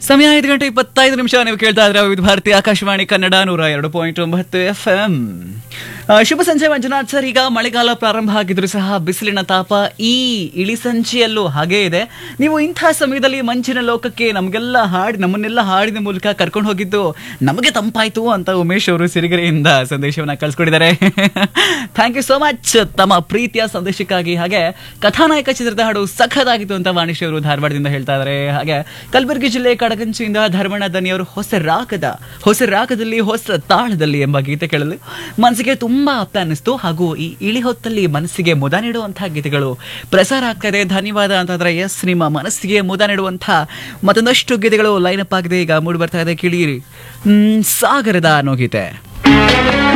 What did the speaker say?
ಸಮಯ ಐದು ಗಂಟೆ ಇಪ್ಪತ್ತೈದು ನಿಮಿಷ ನೀವು ಕೇಳ್ತಾ ಇದ್ರೆ ವಿವಿಧ ಭಾರತಿ ಆಕಾಶವಾಣಿ ಕನ್ನಡ ನೂರ ಎರಡು ಪಾಯಿಂಟ್ ಒಂಬತ್ತು ಎಫ್ ಎಂ ಶುಭ ಸಂಜೆ ಮಂಜುನಾಥ್ ಸರ್ ಈಗ ಮಳೆಗಾಲ ಪ್ರಾರಂಭ ಆಗಿದ್ರು ಸಹ ಬಿಸಿಲಿನ ತಾಪ ಈ ಇಳಿ ಸಂಚಿಯಲ್ಲೂ ಹಾಗೇ ಇದೆ ನೀವು ಇಂಥ ಸಮಯದಲ್ಲಿ ಮಂಚಿನ ಲೋಕಕ್ಕೆ ನಮಗೆಲ್ಲ ಹಾಡಿ ನಮ್ಮನ್ನೆಲ್ಲ ಹಾಡಿನ ಮೂಲಕ ಕರ್ಕೊಂಡು ಹೋಗಿದ್ದು ನಮಗೆ ತಂಪಾಯ್ತು ಅಂತ ಉಮೇಶ್ ಅವರು ಸಿರಿಗೆರೆಯಿಂದ ಸಂದೇಶವನ್ನ ಕಳ್ಸಿಕೊಟ್ಟಿದ್ದಾರೆ ಥ್ಯಾಂಕ್ ಯು ಸೋ ಮಚ್ ತಮ್ಮ ಪ್ರೀತಿಯ ಸಂದೇಶಕ್ಕಾಗಿ ಹಾಗೆ ಕಥಾನಾಯಕ ಚಿತ್ರದ ಹಾಡು ಸಖದಾಗಿತ್ತು ಅಂತ ವಾಣಿಶ್ಯ ಅವರು ಧಾರವಾಡದಿಂದ ಹೇಳ್ತಾ ಇದ್ದಾರೆ ಹಾಗೆ ಕಲಬುರಗಿ ಜಿಲ್ಲೆ ಕಡಗಂಚಿಯಿಂದ ಧರ್ಮಣ್ಣ ದನಿಯವರು ಹೊಸ ರಾಗದ ಹೊಸ ರಾಗದಲ್ಲಿ ಹೊಸ ತಾಳದಲ್ಲಿ ಎಂಬ ಗೀತೆ ಕೇಳಲು ಮನಸ್ಸಿಗೆ ತುಂಬಾ ಆಪ್ತ ಅನ್ನಿಸ್ತು ಹಾಗೂ ಈ ಇಳಿ ಹೊತ್ತಲ್ಲಿ ಮನಸ್ಸಿಗೆ ಮುದ ನೀಡುವಂತಹ ಗೀತೆಗಳು ಪ್ರಸಾರ ಆಗ್ತಾ ಇದೆ ಧನ್ಯವಾದ ಅಂತಂದ್ರೆ ಎಸ್ ನಿಮ್ಮ ಮನಸ್ಸಿಗೆ ಮುದ ನೀಡುವಂತಹ ಮತ್ತೊಂದಷ್ಟು ಗೀತೆಗಳು ಲೈನ್ ಅಪ್ ಆಗಿದೆ ಈಗ ಮೂಡಿ ಬರ್ತಾ ಇದೆ ಕಿಳಿಯಿರಿ ಹ್ಮ್, ಸಾಗರದ ಅನ್ನೋ ಗೀತೆ